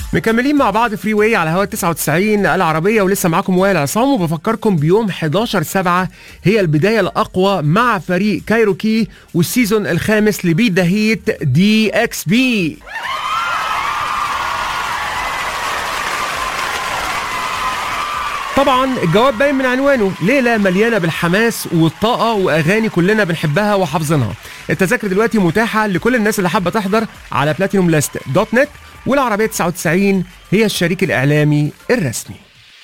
مكملين مع بعض فري واي على هوا 99 العربية ولسه معاكم وائل عصام وبفكركم بيوم 11 7 هي البداية الأقوى مع فريق كايروكي والسيزون الخامس لبيت ذا هيت دي اكس بي طبعا الجواب باين من عنوانه ليلة مليانة بالحماس والطاقة وأغاني كلنا بنحبها وحافظينها التذاكر دلوقتي متاحة لكل الناس اللي حابة تحضر على بلاتينوم لاست دوت نت والعربية 99 هي الشريك الإعلامي الرسمي